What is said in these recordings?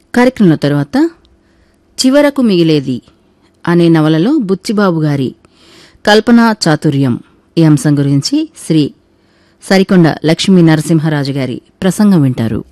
కార్యక్రమంలో తరువాత చివరకు మిగిలేది అనే నవలలో బుచ్చిబాబు గారి కల్పనా చాతుర్యం ఈ అంశం గురించి శ్రీ సరికొండ లక్ష్మీ నరసింహరాజు గారి ప్రసంగం వింటారు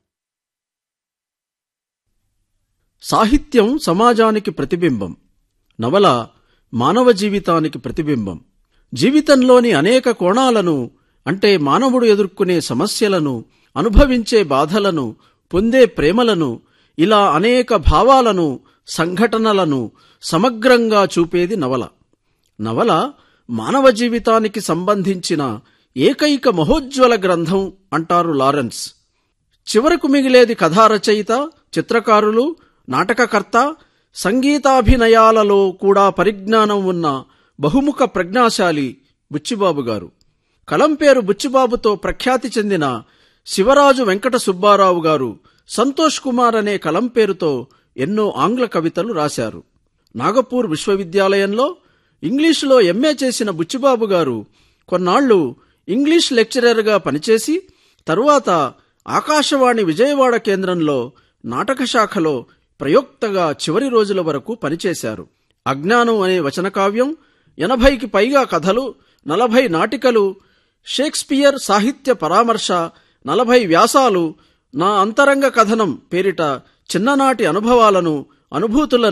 సాహిత్యం సమాజానికి ప్రతిబింబం నవల మానవ జీవితానికి ప్రతిబింబం జీవితంలోని అనేక కోణాలను అంటే మానవుడు ఎదుర్కొనే సమస్యలను అనుభవించే బాధలను పొందే ప్రేమలను ఇలా అనేక భావాలను సంఘటనలను సమగ్రంగా చూపేది నవల నవల మానవ జీవితానికి సంబంధించిన ఏకైక మహోజ్వల గ్రంథం అంటారు లారెన్స్ చివరకు మిగిలేది కథా రచయిత చిత్రకారులు నాటకకర్త సంగీతాభినయాలలో కూడా పరిజ్ఞానం ఉన్న బహుముఖ ప్రజ్ఞాశాలి బుచ్చిబాబు గారు కలం పేరు బుచ్చిబాబుతో ప్రఖ్యాతి చెందిన శివరాజు వెంకట సుబ్బారావు గారు సంతోష్ కుమార్ అనే కలం పేరుతో ఎన్నో ఆంగ్ల కవితలు రాశారు నాగపూర్ విశ్వవిద్యాలయంలో ఇంగ్లీషులో ఎంఏ చేసిన బుచ్చిబాబు గారు కొన్నాళ్లు ఇంగ్లీష్ లెక్చరర్గా పనిచేసి తరువాత ఆకాశవాణి విజయవాడ కేంద్రంలో నాటక శాఖలో ప్రయోక్తగా చివరి రోజుల వరకు పనిచేశారు అజ్ఞానం అనే వచనకావ్యం ఎనభైకి పైగా కథలు నలభై నాటికలు షేక్స్పియర్ సాహిత్య పరామర్శ నలభై వ్యాసాలు నా అంతరంగ కథనం పేరిట చిన్ననాటి అనుభవాలను అనుభూతులను